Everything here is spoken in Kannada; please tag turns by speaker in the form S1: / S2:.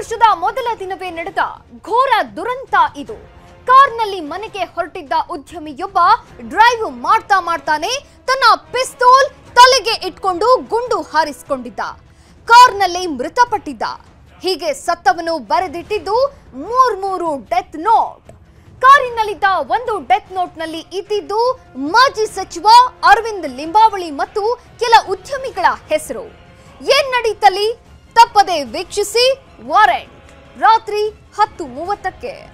S1: ವರ್ಷದ ಮೊದಲ ದಿನವೇ ನಡೆದ ಘೋರ ದುರಂತ ಇದು ಕಾರ್ನಲ್ಲಿ ಮನೆಗೆ ಹೊರಟಿದ್ದ ಉದ್ಯಮಿಯೊಬ್ಬ ಡ್ರೈವ್ ಮಾಡ್ತಾ ಮಾಡ್ತಾನೆ ತನ್ನ ಪಿಸ್ತೂಲ್ ತಲೆಗೆ ಇಟ್ಕೊಂಡು ಗುಂಡು ಹಾರಿಸಿಕೊಂಡಿದ್ದ ಕಾರ್ನಲ್ಲಿ ಮೃತಪಟ್ಟಿದ್ದ ಹೀಗೆ ಸತ್ತವನು ಬರೆದಿಟ್ಟಿದ್ದು ಮೂರ್ ಮೂರು ಡೆತ್ ನೋಟ್ ಕಾರಿನಲ್ಲಿದ್ದ ಒಂದು ಡೆತ್ ನೋಟ್ನಲ್ಲಿ ಇದ್ದಿದ್ದು ಮಾಜಿ ಸಚಿವ ಅರವಿಂದ್ ಲಿಂಬಾವಳಿ ಮತ್ತು ಕೆಲ ಉದ್ಯಮಿಗಳ ಹೆಸರು ಏನ್ ನಡೀತಲ್ಲಿ ತಪ್ಪದೆ ವೀಕ್ಷಿಸಿ ವಾರೆಂಟ್ ರಾತ್ರಿ ಹತ್ತು ಮೂವತ್ತಕ್ಕೆ